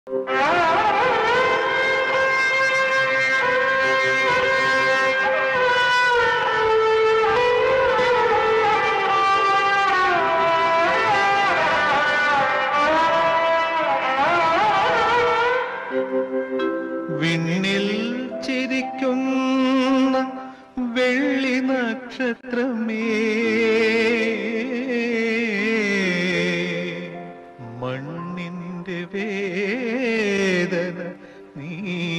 വിണ്ണിൽ ചിരിക്കുന്ന വെള്ളി നക്ഷത്രമേ മണ്ണിന്റെ വേദന നീ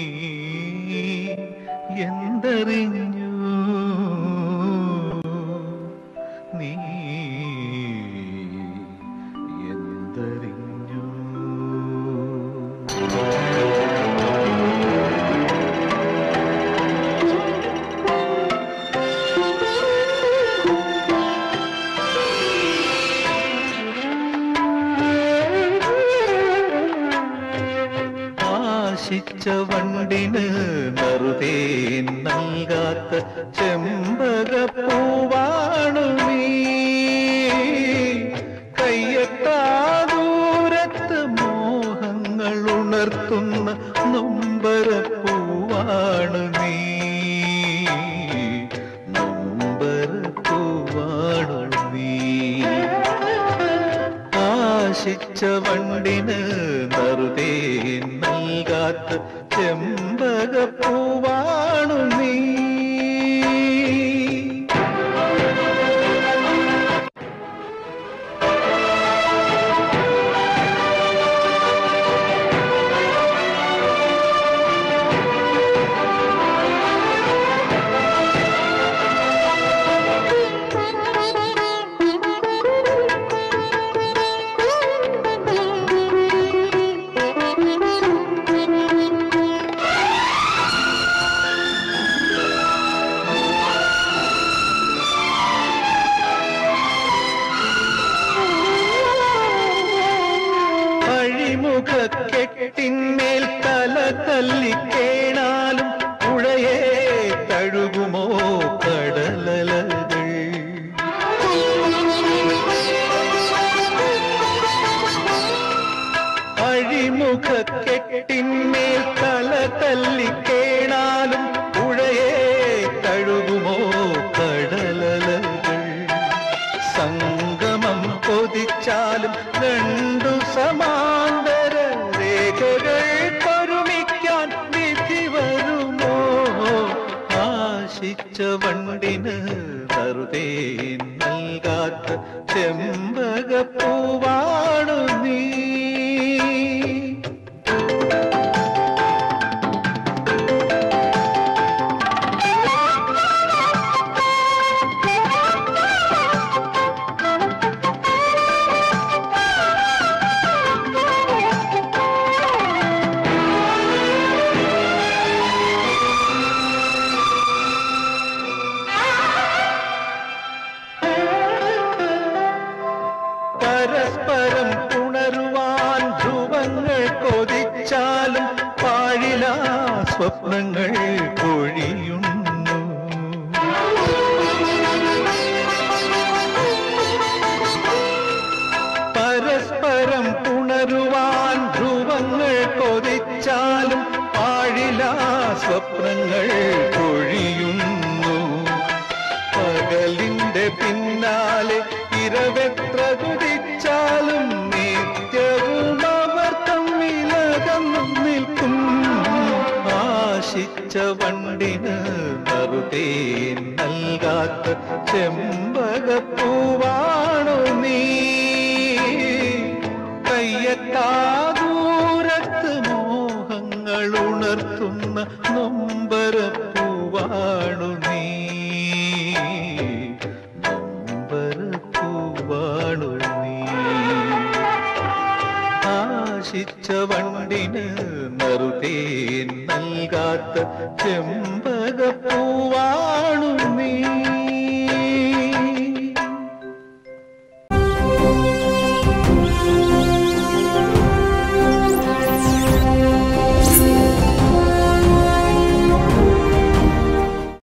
എന്തറിഞ്ഞു നീ എന്തറിഞ്ഞു ആശിച്ച വണ്ടിന് നറുതേ നൽകാത്ത ചെമ്പകപ്പൂവാണു നീ കയ്യെത്താ ദൂരത്ത് മോഹങ്ങൾ ഉണർത്തുന്ന നൊമ്പരപ്പൂവാണു നീ നൊമ്പരപ്പൂവാണു നീ ആശിച്ച വണ്ടിന് നറുതേ നൽകാത്ത ചെമ്പകപ്പൂവാണു നീ അഴിമുഖ കെട്ടിന്മേൽ തല തല്ലിക്കേണാലും പുഴയെ തഴുകുമോ കടലലകൾ അഴിമുഖ കെട്ടിന്മേൽ തല തല്ലിക്കേണാലും പുഴയെ തഴുകുമോ കടലലകൾ സംഗമം കൊതിച്ചാലും രണ്ടു സമാന്തര രേഖകൾ ഒരുമിക്കാൻ വിധി വരുമോ ആശിച്ച വണ്ടിന് നറുതേ നൽകാത്ത ചെമ്പകപ്പൂവാണു നീ പരസ്പരം ഉണരുവാൻ ധ്രുവങ്ങൾ കൊതിച്ചാലും പാഴില സ്വപ്നങ്ങൾ പൊഴിയുന്നു പരസ്പരം ഉണരുവാൻ ധ്രുവങ്ങൾ കൊതിച്ചാലും പാഴില സ്വപ്നങ്ങൾ പൊഴിയുന്നു പകലിന്റെ പിന്നാലെ ഇരവെത്ര കുതിച്ചാലും നിത്യവും അവർ തമ്മിലകന്നു നിൽക്കും ആശിച്ച വണ്ടിന് നറുതേ നൽകാത്ത ചെമ്പകപ്പൂവാണു നീ കയ്യെത്താ ദൂരത്ത് മോഹങ്ങൾ ഉണർത്തുന്ന നൊമ്പരപ്പൂവാണു നീ നൊമ്പരപ്പൂവാണു നീ ആശിച്ച വണ്ടിന് നറുതേ നൽകാത്ത ചെമ്പകപ്പൂവാണു നീ